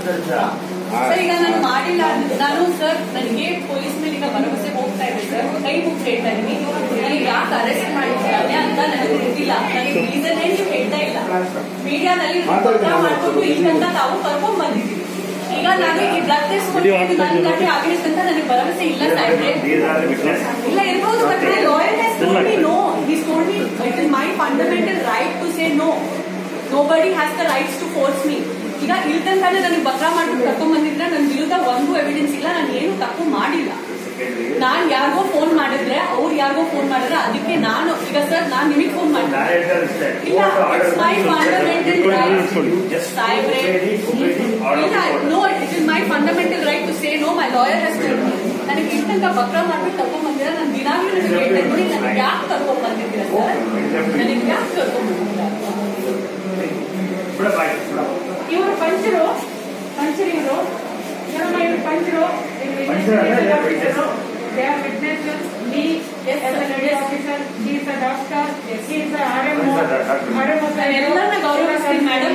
Sir ಈಗ ನಾನು ಮಾಡಿಲ್ಲ ಅಂದ್ರೆ ನಾನು ಸರ್ ನನಗೆ ಪೊಲೀಸ್ ಮೇಲೆ ಈಗ ಭರವಸೆ ಹೋಗ್ತಾ ಇದೆ ಸರ್ ಕೈ ಮುಗಿ ಹೇಳ್ತಾ ಇದೀನಿ ನನಗೆ ಯಾಕೆ ಅರೆಸ್ಟ್ ಮಾಡಿದ್ದಾರೆ ಅಂತ ನನಗೆ ಗೊತ್ತಿಲ್ಲ ನನಗೆ ರೀಸನ್ ನೀವು ಹೇಳ್ತಾ ಇಲ್ಲ ಮೀಡಿಯಾದಲ್ಲಿ ಮಾಡ್ಕೊಂಡು ಇಲ್ಲಂತ ತಾವು ಕರ್ಕೊಂಡ್ ಬಂದಿದ್ದೀವಿ ಈಗ ನಾನು ಈ ಬ್ಲಡ್ ಟೆಸ್ಟ್ ನನ್ನ ಗಾಡಿ ಆಗಿದೆ ಅಂತ ನನಗೆ ಭರವಸೆ ಇಲ್ಲ ಸಾಹೇಬ್ರೆ ಇಲ್ಲ ಇರ್ಬೋದು but my lawyer has told me no he's told me it is my fundamental right to say no nobody has the rights to force me ಈಗ ಇಲ್ಲಿ ತನಕ ನನಗೆ ಬಕ್ರಾ ಮಾಡ್ಬಿಟ್ಟು ಕರ್ಕೊಂಡ್ ಬಂದಿದ್ರೆ ನನ್ನ ವಿರುದ್ಧ ಒಂದು ಎವಿಡೆನ್ಸ್ ಇಲ್ಲ ನಾನು ಏನು ತಪ್ಪು ಮಾಡಿಲ್ಲ ನಾನ್ ಯಾರಿಗೋ ಫೋನ್ ಮಾಡಿದ್ರೆ ಅವ್ರು ಯಾರಿಗೋ ಫೋನ್ ಮಾಡಿದ್ರೆ ಅದಕ್ಕೆ ನಾನು ಈಗ ಸರ್ ನಾನ್ ನಿಮಗೆ ಫೋನ್ ಮಾಡಿದ್ರೆ ಇಲ್ಲ ಇಟ್ಸ್ ಮೈ ಫಂಡಮೆಂಟಲ್ ರೈಟ್ ಸಾಹೇಬ್ರೆ ಇಲ್ಲ no it is my fundamental right to say no my lawyer has ನನಗೆ ಇಷ್ಟಂತ ಬಕ್ರ ಮಾಡ್ಬಿಟ್ಟು ಕರ್ಕೊಂಡ್ ಬಂದಿರ ನಾನು ದಿನಾಗ್ಲೂ ನಿಮಗೆ ಹೇಳ್ತಾ ಇದ್ದೀನಿ ನನಗೆ ಯಾಕೆ ಕರ್ಕೊಂಡ್ ಬಂದಿದ್ದೀರಾ ಸರ್ ನನಗೆ ಯಾಕೆ ಕರ್ಕೊಂಡ್ ಬಂದಿದ್ದೀರಾ ಇವರು ಪಂಚರು ಪಂಚರ್ ಇವರು ನಮ್ಮ ಇವರು ಪಂಚರು They are witnesses, me Yes, as sir. a lady officer, he is a doctor, he is a RMO. ನಾನು RMO sir, ಎಲ್ಲರನ್ನ ಗೌರವಿಸ್ತೀನಿ madam.